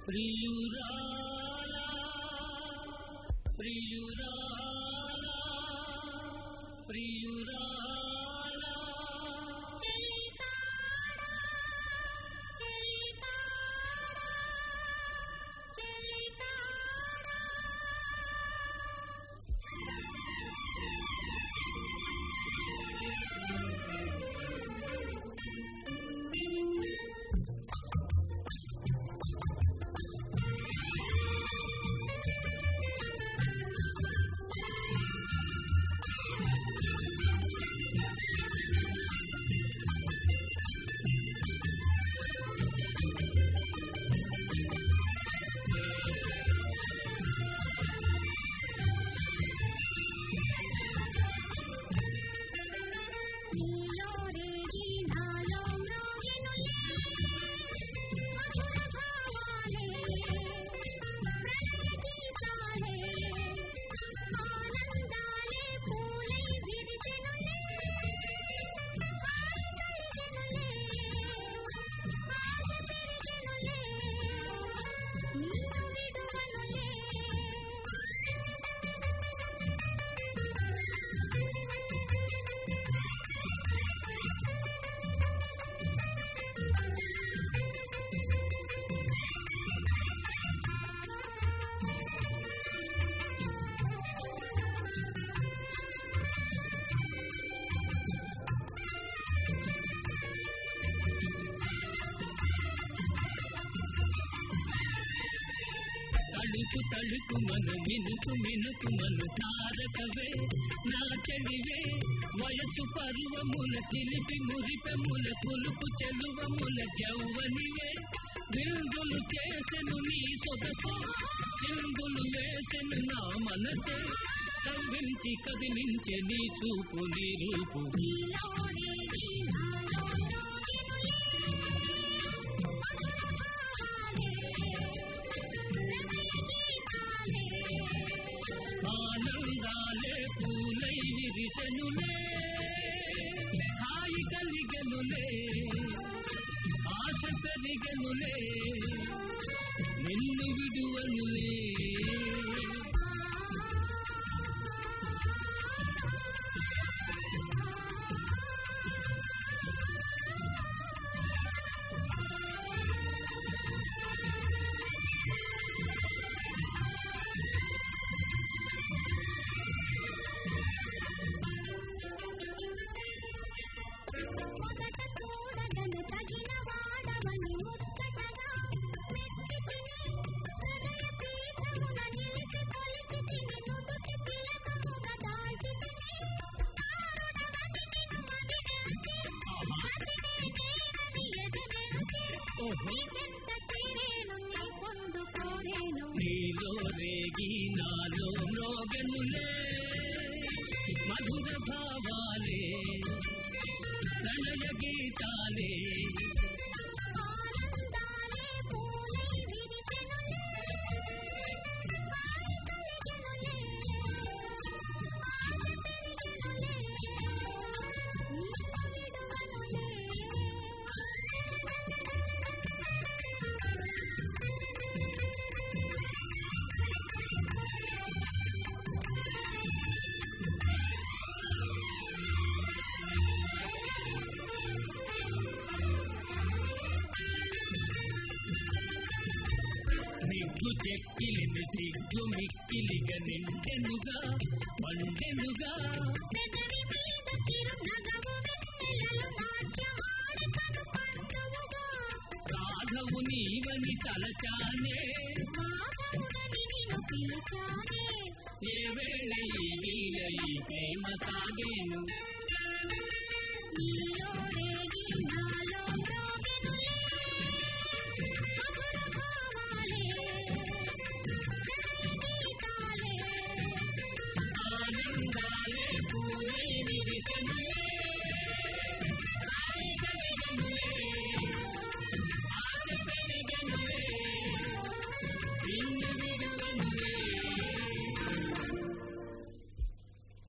ప్రియురాలా ప్రియురాలా ప్రియురాలా నీలో రేగి నాలో మ్రోగినులే మధుర భావాలే ప్రణయగీతాలే ఆనందాలే పూలై విరిసెనులే ఆశ పెరిగెనులే ఆశ పెరిగెనులే నిన్ను విడువనులే తళుకు తళుకు మను మినుకు మినుకు మను తారకవే నా చెలివే వయసు పర్వముల చిలిపి మురిపెముల పులుపు చెలువముల జౌవనివే బిందులు చేసెను నీ సొగసే చిందులు వేసెను నా మనసే కవ్వించి కదిలించే నీ చూపు నీ రూపు నీలో రేగి నాలో మ్రోగినులే మధుర భావాలే ప్రణయగీతాలే ఆనందాలే పూలై విరిసెనులే హాయి కలిగెనులే ఆశ పెరిగెనులే నిన్ను విడువనులే మొదట చూడగను తగిన వాడవని ముచ్చటగా మెచ్చితిని హృదయ పీఠమున నిలిచి కొలిచితిని నుదుటి తిలకమున దాల్చితిని తారుడగని నిన్ను మదిగెంచి మదినే చేరని ఎదగెంచి నీకెంత చేరేను నీ పొందు కోరేను నీలో రేగి నాలో మ్రోగెనులే మధుర భావాలే ప్రణయ గీతాలే ఆనందాలే పూలై విరిసెనులే ఆశ పెరిగెనులే ఆశ పెరిగెనులే నిన్ను విడువనులే నిగ్గు చెక్కిలిని సిగ్గు మిక్కిలిగ నిండెనుగా పండెనుగా పెదవి మీద చిరునగవు వెన్నెలలు నాట్యమాడి కను పండువుగా రాఘవు నీవని తలచానే మాధవుడని నిన్ను పిలిచానే ఏ వేళ ఈ వీల ఈ ప్రేమ సాగేను నీలో రేగి నాలో మ్రోగెనులే మధుర భావాలే ప్రణయగీతాలే ఆనందాలే పూలై విరిసెనులే హాయి కలిగెనులే